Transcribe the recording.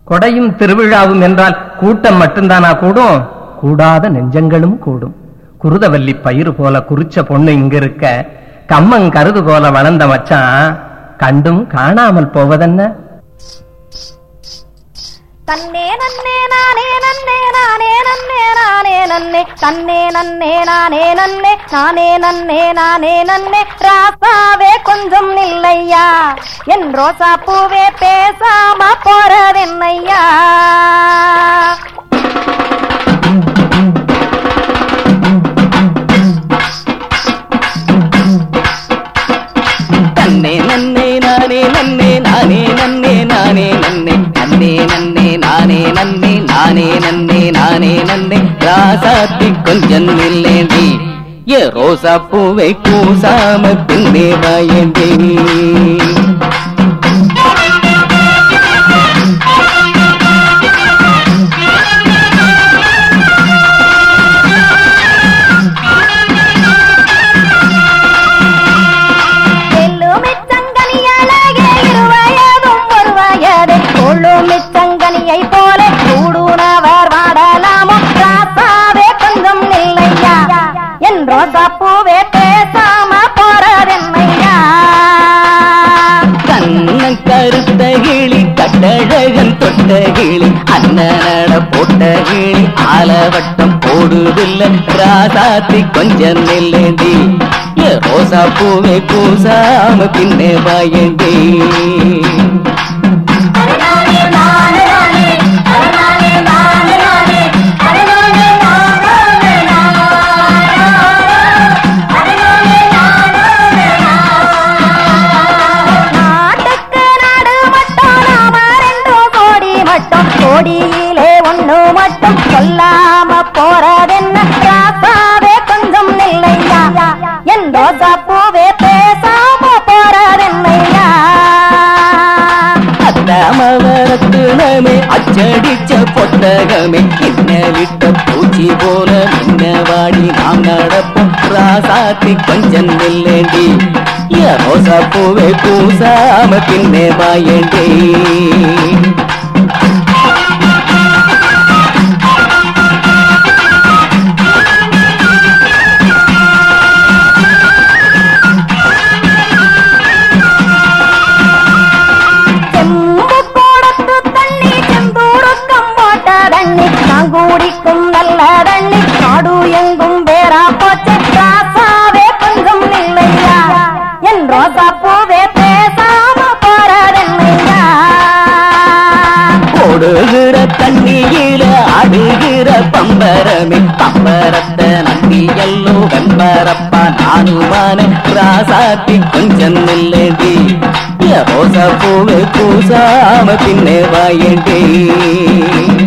கொடையும் திருவிழாவும் என்றால் கூட்டம் மட்டும்தானா கூடும் கூடாத நெஞ்சங்களும் கூடும் குருதவல்லி பயிறு போல குறிச்ச பொண்ணு இங்க இருக்க கம்மங் கருது போல வளர்ந்த மச்சான் கண்டும் காணாமல் போவதென்ன தன்னே நன்னே நானே நன்னே நானே நன்னே நானே நன்னே தன்னே நன்னே நானே நன்னே நானே நன்னே நானே நன்னே ராசாவே கொஞ்சம் நில்லையா என் ரோசா பூவே பேசாம போறதென்னையா தன்னே நன்னே நானே நன்னே நானே நன்னே நானே நன்னே நன்னே நன்னே நானே நன்னே நானே நன்னே நானே நன்னே ராசாத்தி கொஞ்சம் இல்லேண்டி ஏ ரோசா பூவை கூசாம பின்னே வாயேண்டி செல்லுமிச்சங்கனியழகே இருவயதும் ஒரு வயது கொள்ளுமிச்சங்கனியை போல கூடுனவர் வாடலாமோ ராசாவே கொஞ்சம் இல்லையா என் ரோசா பூவே பேசாம போறதென்னையா கண்ண கருத்த கிளி கட்டழகன் தொட்ட கிளி அண்ணனட போட்ட கிளி ஆலவட்டம் போடுதில்ல ராசாத்தி கொஞ்சம் நில்லேண்டி ஏ ரோசா பூவை பூசாம பின்னே வாயண்டி நாட்டுக்கு நாடு மட்டும் நாம ரெண்டு கோடி மட்டும் கோடியிலே ஒண்ணு மட்டும் சொல்லாம போறதென்ன ராசாவே கொஞ்சம் நில்லையா என் ரோசா பூவே பேசாம போறதென்னையா அத்தாமவரத்துணமே அச்சடிச்ச பொட்டகமே என்ன விட்ட பூச்சி போல நின்ன வாடி நாம் நடப்போம் ராசாத்தி கொஞ்சம் நில்லேண்டி ஏ ரோசா பூவை பூசாம பின்னே வாயண்டி செம்பு கூடத்து தண்ணி செந்தூருக்கம் போட்ட தண்ணி நான் குடிக்கும் நல்ல தண்ணி நாடு எங்கும் வேறா போச்சு ராசாவே கொஞ்சம் இல்லையா என் ரோசா பூவே பேசாம போறதென்னையா ஓடுகிற தண்ணியில ஆடுகிற பம்பரமே பம்பரத்த நந்தி எல்லோ வெம்பரப்பா நானுமான ராசாத்தி கொஞ்சம் நில்லடி ரோசா பூவை பூசாம பின்னே வாயண்டி